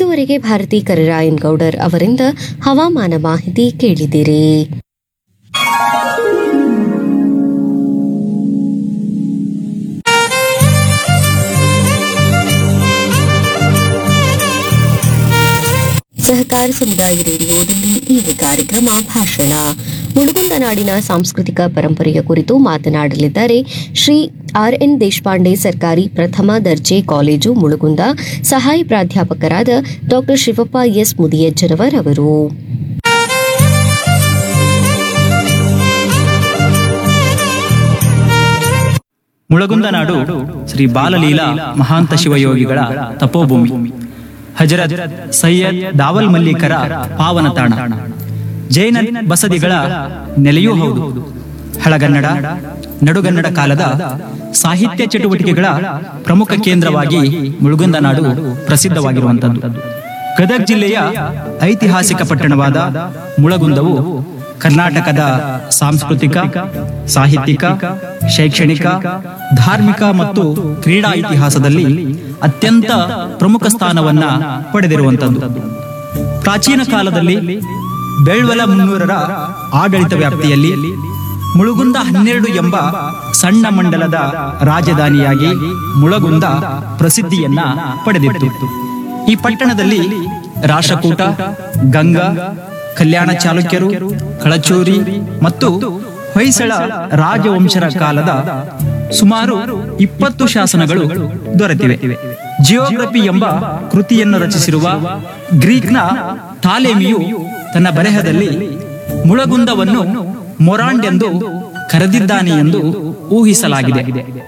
ಇದುವರೆಗೆ ಭಾರತಿ ಕರಿರಾಯನ್ ಗೌಡರ್ ಅವರಿಂದ ಹವಾಮಾನ ಮಾಹಿತಿ ಕೇಳಿದಿರಿ ಸಹಕಾರ ಸಮುದಾಯ ರೇಡಿಯೋದಲ್ಲಿ ಈಗ ಕಾರ್ಯಕ್ರಮ ಭಾಷಣ ಮುಳುಗುಂದ ನಾಡಿನ ಸಾಂಸ್ಕೃತಿಕ ಪರಂಪರೆಯ ಕುರಿತು ಮಾತನಾಡಲಿದ್ದಾರೆ ಶ್ರೀ ಆರ್ ಎನ್ ದೇಶಪಾಂಡೆ ಸರ್ಕಾರಿ ಪ್ರಥಮ ದರ್ಜೆ ಕಾಲೇಜು ಮುಳುಗುಂದ ಸಹಾಯ ಪ್ರಾಧ್ಯಾಪಕರಾದ ಡಾಕ್ಟರ್ ಶಿವಪ್ಪ ಎಸ್ ಮುದಿಯಜ್ಜನವರ್ ಅವರು ಮುಳಗುಂದ ನಾಡು ಶ್ರೀ ಬಾಲಲೀಲಾ ಮಹಾಂತ ಶಿವಯೋಗಿಗಳ ತಪೋಭೂಮಿ ಹಜರತ್ ಸೈಯದ್ ದಾವಲ್ ಮಲ್ಲಿಕರ ಪಾವನ ತಾಣ ಜೈನ ಬಸದಿಗಳ ನೆಲೆಯೂ ಹೌದು ಹಳಗನ್ನಡ ನಡುಗನ್ನಡ ಕಾಲದ ಸಾಹಿತ್ಯ ಚಟುವಟಿಕೆಗಳ ಪ್ರಮುಖ ಕೇಂದ್ರವಾಗಿ ಮುಳುಗುಂದ ನಾಡು ಪ್ರಸಿದ್ಧವಾಗಿರುವಂತದ್ದು ಗದಗ ಜಿಲ್ಲೆಯ ಐತಿಹಾಸಿಕ ಪಟ್ಟಣವಾದ ಮುಳಗುಂದವು ಕರ್ನಾಟಕದ ಸಾಂಸ್ಕೃತಿಕ ಸಾಹಿತ್ಯಿಕ ಶೈಕ್ಷಣಿಕ ಧಾರ್ಮಿಕ ಮತ್ತು ಕ್ರೀಡಾ ಇತಿಹಾಸದಲ್ಲಿ ಅತ್ಯಂತ ಪ್ರಮುಖ ಸ್ಥಾನವನ್ನ ಪಡೆದಿರುವಂತದ್ದು ಪ್ರಾಚೀನ ಕಾಲದಲ್ಲಿ ಬೆಳ್ವಲ ಮುನ್ನೂರರ ಆಡಳಿತ ವ್ಯಾಪ್ತಿಯಲ್ಲಿ ಮುಳುಗುಂದ ಹನ್ನೆರಡು ಎಂಬ ಸಣ್ಣ ಮಂಡಲದ ರಾಜಧಾನಿಯಾಗಿ ಮುಳಗುಂದ ಪ್ರಸಿದ್ಧಿಯನ್ನ ಪಡೆದಿತ್ತು ಈ ಪಟ್ಟಣದಲ್ಲಿ ರಾಷ್ಟ್ರಕೂಟ ಗಂಗಾ ಕಲ್ಯಾಣ ಚಾಲುಕ್ಯರು ಕಳಚೂರಿ ಮತ್ತು ಹೊಯ್ಸಳ ರಾಜವಂಶರ ಕಾಲದ ಸುಮಾರು ಇಪ್ಪತ್ತು ಶಾಸನಗಳು ದೊರೆತಿವೆ ಜಿಯೋಗ್ರಫಿ ಎಂಬ ಕೃತಿಯನ್ನು ರಚಿಸಿರುವ ಗ್ರೀಕ್ನ ತಾಲೇಮಿಯು ತನ್ನ ಬರೆಹದಲ್ಲಿ ಮುಳಗುಂದವನ್ನು ಮೊರಾಂಡ್ ಎಂದು ಕರೆದಿದ್ದಾನೆ ಎಂದು ಊಹಿಸಲಾಗಿದೆ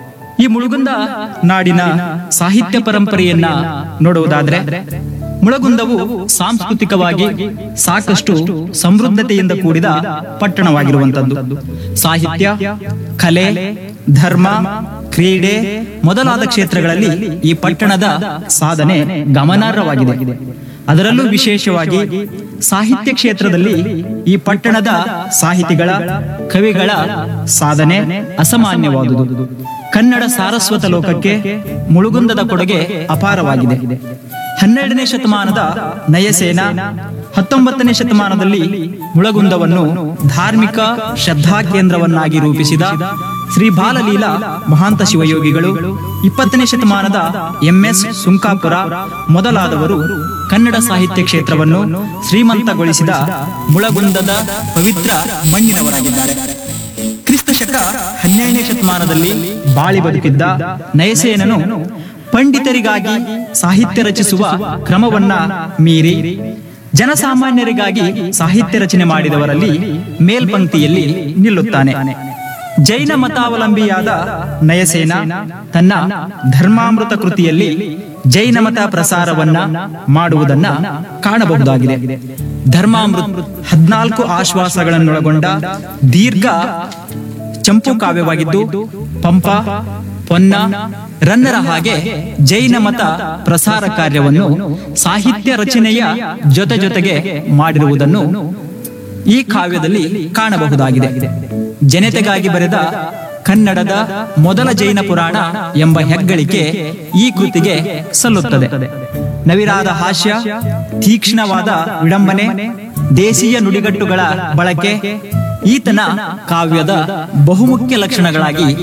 ಈ ಮುಳುಗುಂದ ನಾಡಿನ ಸಾಹಿತ್ಯ ಪರಂಪರೆಯನ್ನ ನೋಡುವುದಾದ್ರೆ ಮುಳಗುಂದವು ಸಾಂಸ್ಕೃತಿಕವಾಗಿ ಸಾಕಷ್ಟು ಸಮೃದ್ಧತೆಯಿಂದ ಕೂಡಿದ ಪಟ್ಟಣವಾಗಿರುವಂತದ್ದು ಸಾಹಿತ್ಯ ಕಲೆ ಧರ್ಮ ಕ್ರೀಡೆ ಮೊದಲಾದ ಕ್ಷೇತ್ರಗಳಲ್ಲಿ ಈ ಪಟ್ಟಣದ ಸಾಧನೆ ಗಮನಾರ್ಹವಾಗಿದೆ ಅದರಲ್ಲೂ ವಿಶೇಷವಾಗಿ ಸಾಹಿತ್ಯ ಕ್ಷೇತ್ರದಲ್ಲಿ ಈ ಪಟ್ಟಣದ ಸಾಹಿತಿಗಳ ಕವಿಗಳ ಸಾಧನೆ ಅಸಾಮಾನ್ಯವಾದುದು ಕನ್ನಡ ಸಾರಸ್ವತ ಲೋಕಕ್ಕೆ ಮುಳುಗುಂದದ ಕೊಡುಗೆ ಅಪಾರವಾಗಿದೆ ಹನ್ನೆರಡನೇ ಶತಮಾನದ ನಯಸೇನ ಹತ್ತೊಂಬತ್ತನೇ ಶತಮಾನದಲ್ಲಿ ಮುಳಗುಂದವನ್ನು ಧಾರ್ಮಿಕ ಶ್ರದ್ಧಾ ಕೇಂದ್ರವನ್ನಾಗಿ ರೂಪಿಸಿದ ಶ್ರೀ ಬಾಲಲೀಲಾ ಮಹಾಂತ ಶಿವಯೋಗಿಗಳು ಇಪ್ಪತ್ತನೇ ಶತಮಾನದ ಎಂಎಸ್ ಸುಂಕಾಪುರ ಮೊದಲಾದವರು ಕನ್ನಡ ಸಾಹಿತ್ಯ ಕ್ಷೇತ್ರವನ್ನು ಶ್ರೀಮಂತಗೊಳಿಸಿದ ಮುಳಗುಂದದ ಪವಿತ್ರ ಮಣ್ಣಿನವರಾಗಿದ್ದಾರೆ ಕ್ರಿಸ್ತ ಶಕ ಹನ್ನೆರಡನೇ ಶತಮಾನದಲ್ಲಿ ಬಾಳಿ ಬದುಕಿದ್ದ ನಯಸೇನನು ಪಂಡಿತರಿಗಾಗಿ ಸಾಹಿತ್ಯ ರಚಿಸುವ ಕ್ರಮವನ್ನ ಮೀರಿ ಜನಸಾಮಾನ್ಯರಿಗಾಗಿ ಸಾಹಿತ್ಯ ರಚನೆ ಮಾಡಿದವರಲ್ಲಿ ಮೇಲ್ಪಂಕ್ತಿಯಲ್ಲಿ ನಿಲ್ಲುತ್ತಾನೆ ಜೈನ ಮತಾವಲಂಬಿಯಾದ ನಯಸೇನ ತನ್ನ ಧರ್ಮಾಮೃತ ಕೃತಿಯಲ್ಲಿ ಜೈನ ಮತ ಪ್ರಸಾರವನ್ನ ಮಾಡುವುದನ್ನ ಕಾಣಬಹುದಾಗಿದೆ ಧರ್ಮಾಮೃತ ಹದ್ನಾಲ್ಕು ಆಶ್ವಾಸಗಳನ್ನೊಳಗೊಂಡ ದೀರ್ಘ ಚಂಪು ಕಾವ್ಯವಾಗಿದ್ದು ಪಂಪ ಪೊನ್ನ ರನ್ನರ ಹಾಗೆ ಜೈನ ಮತ ಪ್ರಸಾರ ಕಾರ್ಯವನ್ನು ಸಾಹಿತ್ಯ ರಚನೆಯ ಜೊತೆ ಜೊತೆಗೆ ಮಾಡಿರುವುದನ್ನು ಈ ಕಾವ್ಯದಲ್ಲಿ ಕಾಣಬಹುದಾಗಿದೆ ಜನತೆಗಾಗಿ ಬರೆದ ಕನ್ನಡದ ಮೊದಲ ಜೈನ ಪುರಾಣ ಎಂಬ ಹೆಗ್ಗಳಿಕೆ ಈ ಕೃತಿಗೆ ಸಲ್ಲುತ್ತದೆ ನವಿರಾದ ಹಾಸ್ಯ ತೀಕ್ಷ್ಣವಾದ ವಿಡಂಬನೆ ದೇಶೀಯ ನುಡಿಗಟ್ಟುಗಳ ಬಳಕೆ ಈತನ ಕಾವ್ಯದ ಬಹುಮುಖ್ಯ ಲಕ್ಷಣಗಳಾಗಿ